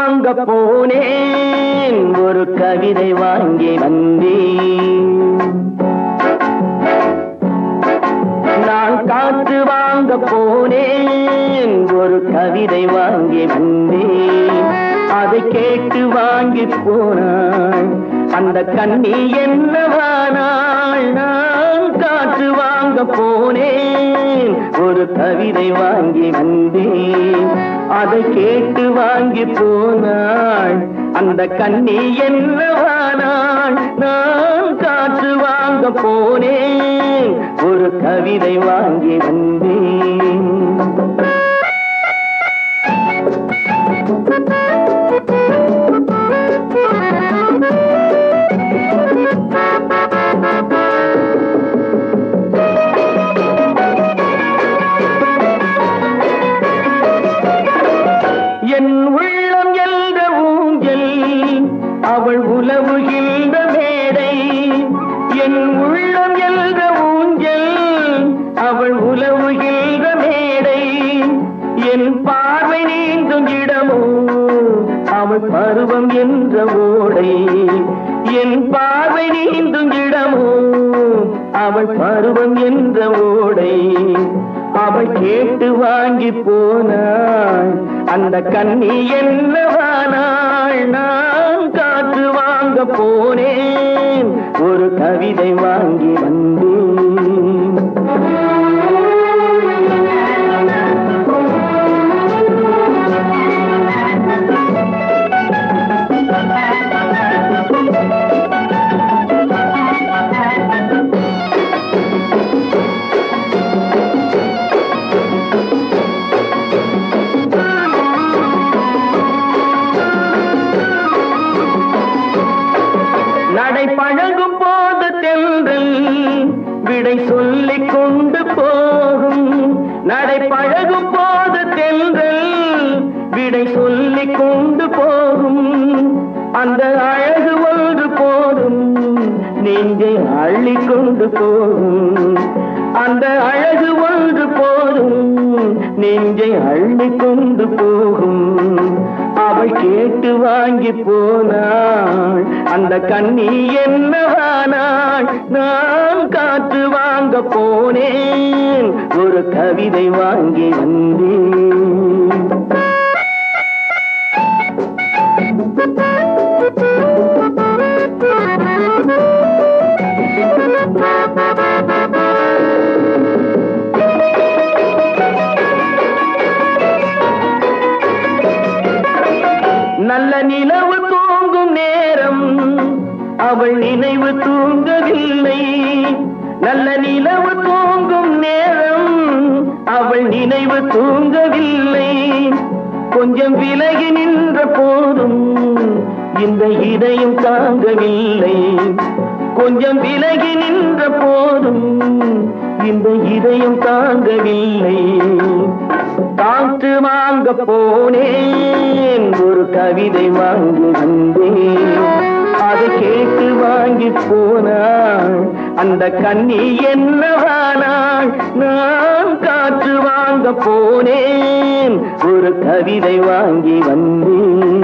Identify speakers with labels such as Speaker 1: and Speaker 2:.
Speaker 1: வாங்க போனேன் ஒரு கவிதை வாங்கி வந்தேன் நான் காற்று வாங்க போனேன் ஒரு கவிதை வாங்கி வந்தேன் அதை கேட்டு வாங்கி போனாள் அந்த கண்ணி என்னவானாள் நான் காற்று வாங்க போனேன் ஒரு கவிதை வாங்கி வந்தேன் அதை கேட்டு வாங்கி போனாள் அந்த கண்ணி என்னவானாள் நான் காற்று வாங்க போனேன் ஒரு கவிதை வாங்கி வந்தேன் என் உள்ளம் என்ற ஊஞ்சல் அவள் உலவுகின்ற மேடை என் உள்ளம் என்ற ஊஞ்சல் அவள் உலவுகின்ற மேடை என் பார்வை நீந்தும் இடமோ அவள் பருவம் என்ற ஓடை என் பார்வை நீந்தும் இடமோ அவள் பருவம் என்ற ஓடை அவள் கேட்டு வாங்கி போனாள் அந்த கண்ணி என்னவானாள் நான் காற்று வாங்க போனேன் ஒரு கவிதை வாங்கி வந்தேன் நடை பழகும் போது தென்றல் விடை சொல்லிக் கொண்டு போகும் நடை பழகும் போது தென்றல் விடை சொல்லிக் கொண்டு போகும் அந்த அழகு ஒன்று போதும் நெஞ்சை அள்ளி கொண்டு போகும் அந்த அழகு ஒன்று போதும் நெஞ்சை அள்ளி கொண்டு போகும் அவள் கேட்டு வாங்கி போனாள் அந்த கண்ணி என்னவானாள் நான் காற்று வாங்க போனேன் ஒரு கவிதை வாங்கி வந்தேன் நல்ல நிலவு தூங்கும் நேரம் அவள் நினைவு தூங்கவில்லை நல்ல நிலவு தூங்கும் நேரம் அவள் நினைவு தூங்கவில்லை கொஞ்சம் விலகி நின்ற போதும் இந்த இதயம் தாங்கவில்லை கொஞ்சம் விலகி நின்ற போதும் இந்த இதயம் தாங்கவில்லை காற்று வாங்க போனேன் ஒரு கவிதை வாங்கி வந்தேன் அதை கேட்டு வாங்கி போனாள் அந்த கண்ணி என்னவானாள் நான் காற்று வாங்க போனேன் ஒரு கவிதை வாங்கி வந்தேன்